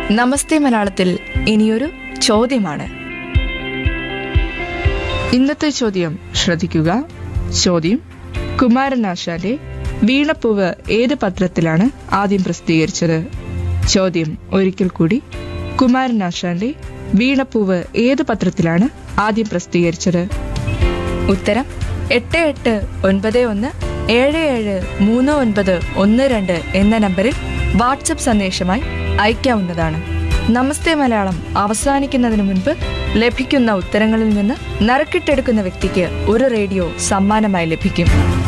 നമസ്തേ മലയാളത്തിൽ ഇനിയൊരു ചോദ്യമാണ് ഇന്നത്തെ ചോദ്യം ശ്രദ്ധിക്കുക ചോദ്യം കുമാരനാശാന്റെ വീണപ്പൂവ് ഏത് പത്രത്തിലാണ് ആദ്യം പ്രസിദ്ധീകരിച്ചത് ചോദ്യം ഒരിക്കൽ കൂടി കുമാരനാശാന്റെ വീണപ്പൂവ് ഏത് പത്രത്തിലാണ് ആദ്യം പ്രസിദ്ധീകരിച്ചത് ഉത്തരം എട്ട് എട്ട് ഒൻപത് ഒന്ന് ഏഴ് ഏഴ് മൂന്ന് ഒൻപത് ഒന്ന് രണ്ട് എന്ന നമ്പറിൽ വാട്സപ്പ് സന്ദേശമായി അയക്കാവുന്നതാണ് നമസ്തേ മലയാളം അവസാനിക്കുന്നതിന് മുൻപ് ലഭിക്കുന്ന ഉത്തരങ്ങളിൽ നിന്ന് നറുക്കിട്ടെടുക്കുന്ന വ്യക്തിക്ക് ഒരു റേഡിയോ സമ്മാനമായി ലഭിക്കും